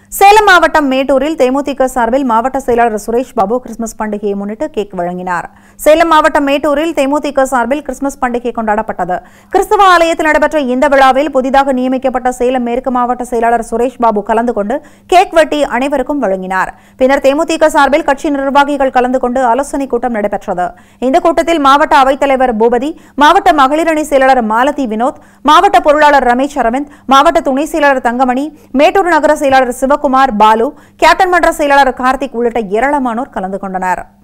சேலம் மாவட்டம் மேட்டூரில் தேமுதிக சார்பில் மாவட்ட செயலாளர் சுரேஷ் பாபு கிறிஸ்துமஸ் பண்டிகையை முன்னிட்டு கேக் வழங்கினார் சேலம் மாவட்டம் மேட்டூரில் தேமுதிக சார்பில் கிறிஸ்துமஸ் பண்டிகை கொண்டாடப்பட்டது கிறிஸ்தவ ஆலயத்தில் நடைபெற்ற இந்த விழாவில் புதிதாக நியமிக்கப்பட்ட சேலம் மேற்கு மாவட்ட செயலாளர் சுரேஷ் பாபு கலந்து கொண்டு கேக் வெட்டி அனைவருக்கும் வழங்கினார் பின்னர் தேமுதிக சார்பில் கட்சி நிர்வாகிகள் கலந்து கொண்டு ஆலோசனை கூட்டம் நடைபெற்றது இந்த கூட்டத்தில் மாவட்ட அவைத்தலைவர் பூபதி மாவட்ட மகளிரணி செயலாளர் மாலதி வினோத் மாவட்ட பொருளாளர் ரமேஷ் அரவிந்த் மாவட்ட துணை செயலாளர் தங்கமணி மேட்டூர் நகர செயலாளர் சிவகுமார் பாலு கேப்டன் மன்ற செயலாளர் கார்த்திக் உள்ளிட்ட ஏராளமானோர் கலந்து கொண்டனர்